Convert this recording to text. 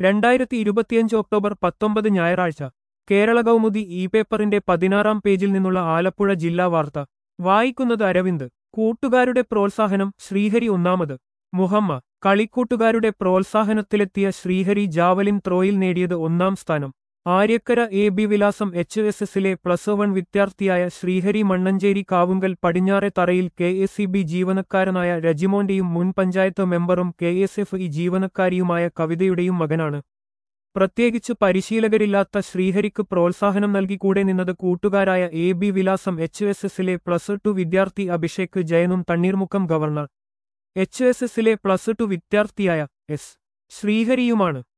രണ്ടായിരത്തി ഇരുപത്തിയഞ്ച് ഒക്ടോബർ പത്തൊമ്പത് ഞായറാഴ്ച കേരള കൗമുദി ഇ പേപ്പറിന്റെ പതിനാറാം പേജിൽ നിന്നുള്ള ആലപ്പുഴ ജില്ലാ വാർത്ത വായിക്കുന്നത് അരവിന്ദ് കൂട്ടുകാരുടെ പ്രോത്സാഹനം ശ്രീഹരി ഒന്നാമത് മുഹമ്മ കളിക്കൂട്ടുകാരുടെ പ്രോത്സാഹനത്തിലെത്തിയ ശ്രീഹരി ജാവലിൻ ത്രോയിൽ നേടിയത് ഒന്നാം സ്ഥാനം Aryakkara A B Vilasam H S എസിലെ പ്ലസ് വൺ വിദ്യാർത്ഥിയായ ശ്രീഹരി മണ്ണഞ്ചേരി കാവുങ്കൽ പടിഞ്ഞാറെ തറയിൽ കെ എസ് സി ബി ജീവനക്കാരനായ രജിമോന്റെയും മുൻ പഞ്ചായത്ത് മെമ്പറും കെ എസ് എഫ് ഇ ജീവനക്കാരിയുമായ കവിതയുടെയും മകനാണ് പ്രത്യേകിച്ച് പരിശീലകരില്ലാത്ത ശ്രീഹരിക്ക് പ്രോത്സാഹനം നൽകി കൂടെ നിന്നത് കൂട്ടുകാരായ A B Vilasam H S എസിലെ പ്ലസ് ടു വിദ്യാർത്ഥി അഭിഷേക് ജയനും തണ്ണീർമുക്കം ഗവർണർ എച്ച് എസ് എസിലെ പ്ലസ് ടു വിദ്യാർത്ഥിയായ എസ് ശ്രീഹരിയുമാണ്